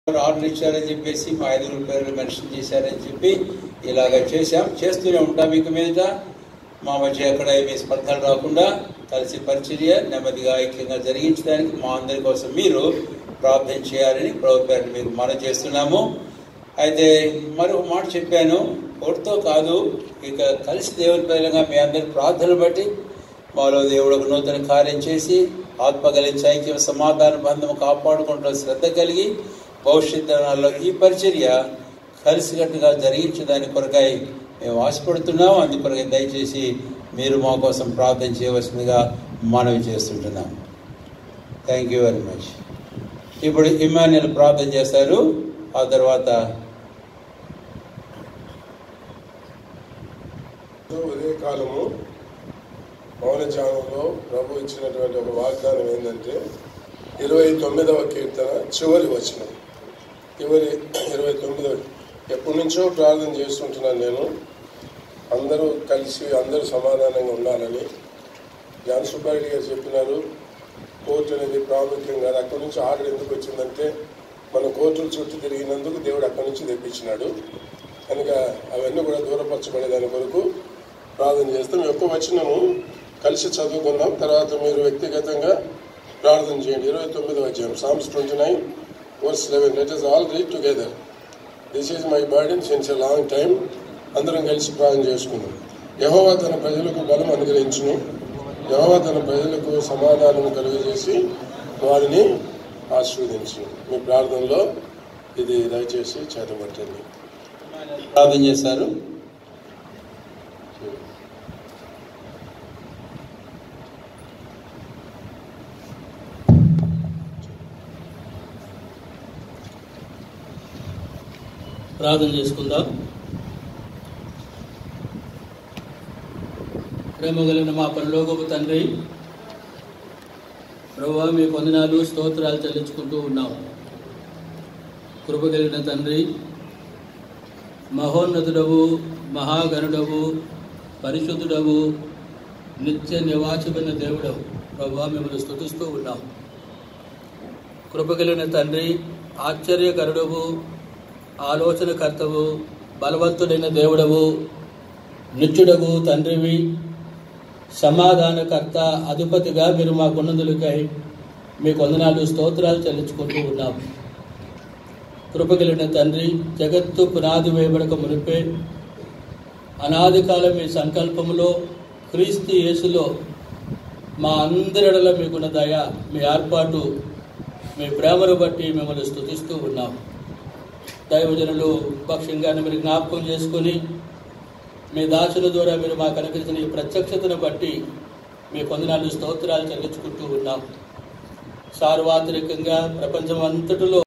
order ఇచ్చారని చెప్పేసి మా ఐదుగురు పేర్లు మెన్షన్ చేశారని చెప్పి ఇలాగ చేశాం చేస్తూనే ఉంటాం ఇక మీదట మా మధ్య ఎక్కడ ఏమీ స్పర్ధలు రాకుండా కలిసి పరిచర్య నెమ్మదిగా ఐక్యంగా జరిగించడానికి మా అందరి కోసం మీరు ప్రార్థన చేయాలని ప్రభు పేరు మీకు మనం చేస్తున్నాము అయితే మరొక మాట చెప్పాను ఒకటితో కాదు ఇక కలిసి దేవుని పేరుగా మీ అందరి ప్రార్థనలు బట్టి మాలో దేవుడు ఒక నూతన కార్యం చేసి ఆత్మ కలిగి ఐక్యం సమాధాన బంధం కాపాడుకుంటూ శ్రద్ధ కలిగి భవిష్యత్ దినాల్లో ఈ పరిచర్య కలిసికట్టుగా జరిగించడానికి కొరకై మేము ఆశపడుతున్నాం అందుకొరకై దయచేసి మీరు మా కోసం ప్రార్థన చేయవలసిందిగా మనవి చేస్తుంటున్నాం థ్యాంక్ యూ వెరీ మచ్ ఇప్పుడు ఇమాన్యుల్ ప్రార్థన చేస్తారు ఆ తర్వాత ఉదయ కాలము మౌనజానంలో ప్రభు ఇచ్చినటువంటి ఒక వాగ్దానం ఏంటంటే ఇరవై తొమ్మిదవ కీర్తన చివరి వచనం చివరి ఇరవై తొమ్మిదవ ఎప్పటి నుంచో ప్రార్థన చేస్తుంటున్నాను నేను అందరూ కలిసి అందరూ సమాధానంగా ఉండాలని జాన్ సుబ్బారెడ్డి గారు చెప్పినారు కోర్టు అనేది ప్రాముఖ్యం కాదు అక్కడి నుంచి ఆర్డర్ ఎందుకు వచ్చిందంటే మన కోర్టుల చుట్టూ తిరిగినందుకు దేవుడు అక్కడి నుంచి తెప్పించినాడు కనుక అవన్నీ కూడా దూరపరచబడే దాని కొరకు ప్రార్థన చేస్తాం యొక్క వచనము కలిసి చదువుకుందాం తర్వాత మీరు వ్యక్తిగతంగా ప్రార్థన చేయండి ఇరవై తొమ్మిది అధ్యాయం Psalms twenty nine verse eleven let us all read together this is my burden since a long time అందరం కలిసి ప్రార్థన చేసుకుందాం యహోవా తన ప్రజలకు బలం అనుగ్రహించును యహోవా తన ప్రజలకు సమాధానం కలుగజేసి వారిని ఆశీర్వదించును మీ ప్రార్థనలో ఇది దయచేసి చేతబట్టండి ప్రార్థన చేశారు ప్రార్థన చేసుకుందాం ప్రేమ కలిగిన మా పరలోకపు తండ్రి ప్రభా మీ వందనాలు స్తోత్రాలు చెల్లించుకుంటూ ఉన్నాం కృప కలిగిన తండ్రి మహోన్నతుడవు మహాగణుడవు పరిశుద్ధుడవు నిత్య నివాసమైన దేవుడవు ప్రభా మిమ్మల్ని స్తుతిస్తూ ఉన్నాం కృప కలిగిన తండ్రి ఆశ్చర్యకరుడవు ఆలోచనకర్తవు బలవంతుడైన దేవుడవు నిత్యుడవు తండ్రివి సమాధానకర్త అధిపతిగా మీరు మా కొన్నందులకై మీ వందనాలు స్తోత్రాలు చెల్లించుకుంటూ ఉన్నాం కృపగలిగిన తండ్రి జగత్తు పునాది వేయబడక మునిపే అనాది కాలం మీ సంకల్పములో క్రీస్తు యేసులో మా అందరిలో మీకున్న దయ మీ ఏర్పాటు మీ ప్రేమను బట్టి మిమ్మల్ని స్తుతిస్తూ ఉన్నాం దైవజనులు పక్షంగానే మీరు జ్ఞాపకం చేసుకుని మీ దాసుల ద్వారా మీరు మాకు అనుగ్రహించిన ఈ ప్రత్యక్షతను బట్టి మీ పొందినాలు స్తోత్రాలు చెల్లించుకుంటూ ఉన్నాం సార్వత్రికంగా ప్రపంచం అంతటిలో